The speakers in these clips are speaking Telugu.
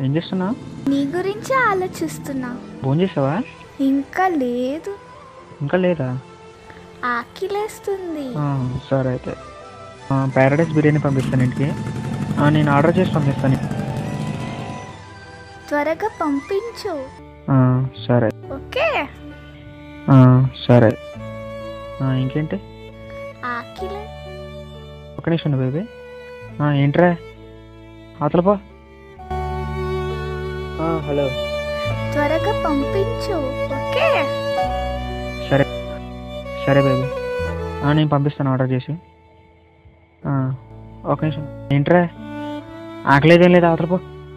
ఏం చేస్తున్నా నీ గురించి ఆలోచిస్తున్నా ఫోన్ చేసావా ఇంకా లేదు ఇంకా లేదా ఆకిలేస్తుంది ఆ, సరే అయితే ఆ, ప్యారడైస్ బిర్యానీ పంపిస్తాను ఇంటికి ఆ, నేను ఆర్డర్ చేసి పంపిస్తాను త్వరగా పంపించు ఆ, సరే ఓకే ఆ, సరే ఆ, ఇంకేంటి ఆకిలే ఒక నిమిషం బేబీ ఏంట్రా అవతల పో హలో త్వరగా పంపించు ఓకే సరే సరే బేబీ నేను పంపిస్తాను ఆర్డర్ చేసి ఆ, ఒక నిమిషం ఏంట్రా ఆకలేదేం లేదు అవతల పో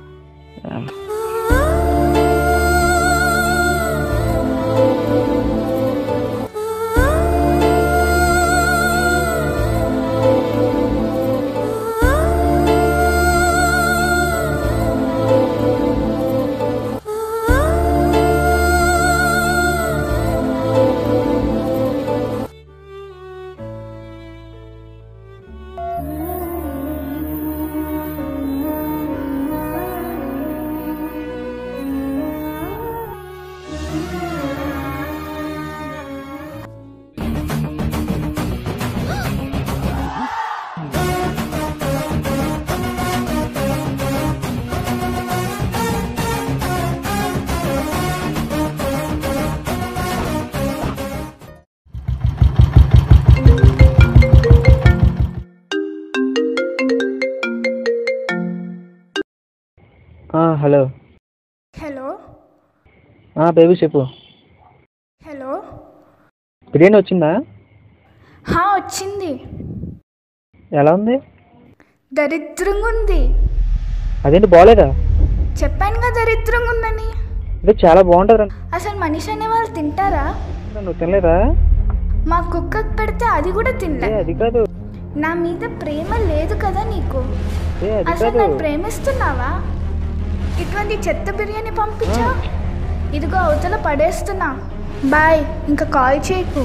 హలో హలో బేబీ చెప్పు హలో బిర్యానీ వచ్చిందా హా వచ్చింది ఎలా ఉంది దరిద్రంగా ఉంది అదేంటి బాగాలేదా చెప్పానుగా దరిద్రంగా ఉందని ఇది చాలా బాగుంటుంది అసలు మనిషి అనే వాళ్ళు తింటారా నువ్వు తినలేదా మా కుక్కకు పెడితే అది కూడా ఏ తినలే అది కాదు నా మీద ప్రేమ లేదు కదా నీకు ఏ అది అసలు కాదు నన్ను ప్రేమిస్తున్నావా ఇటువంటి చెత్త బిర్యానీ పంపించా ఇదిగో అవతల పడేస్తున్నా బాయ్ ఇంకా కాల్ చేయకు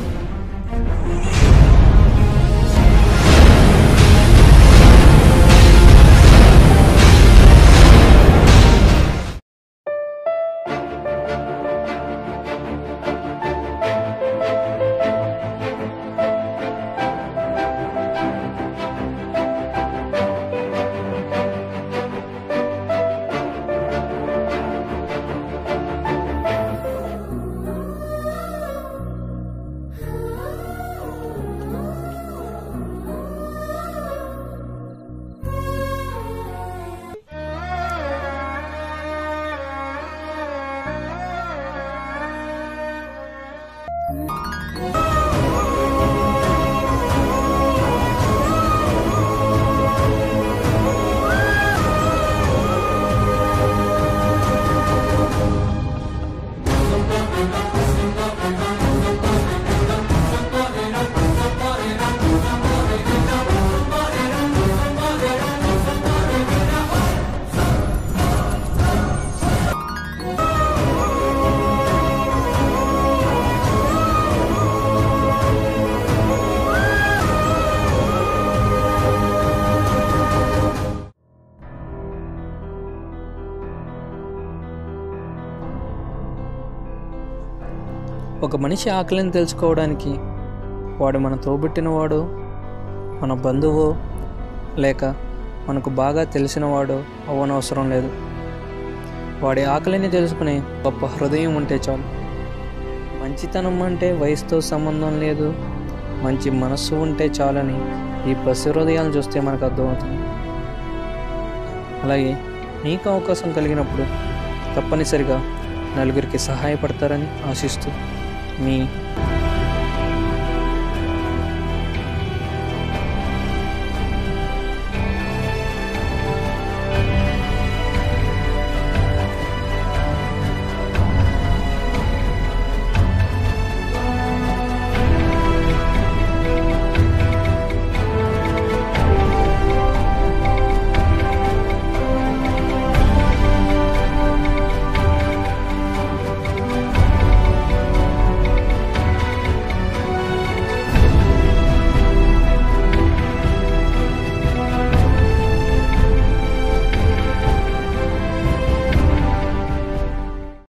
ఒక మనిషి ఆకలిని తెలుసుకోవడానికి వాడు మన తోబుట్టినవాడు మన బంధువు లేక మనకు బాగా తెలిసినవాడు అవ్వనవసరం లేదు వాడి ఆకలిని తెలుసుకునే గొప్ప హృదయం ఉంటే చాలు మంచితనం అంటే వయసుతో సంబంధం లేదు మంచి మనస్సు ఉంటే చాలని ఈ పసి హృదయాలను చూస్తే మనకు అర్థమవుతుంది అలాగే మీకు అవకాశం కలిగినప్పుడు తప్పనిసరిగా నలుగురికి సహాయపడతారని ఆశిస్తూ మీ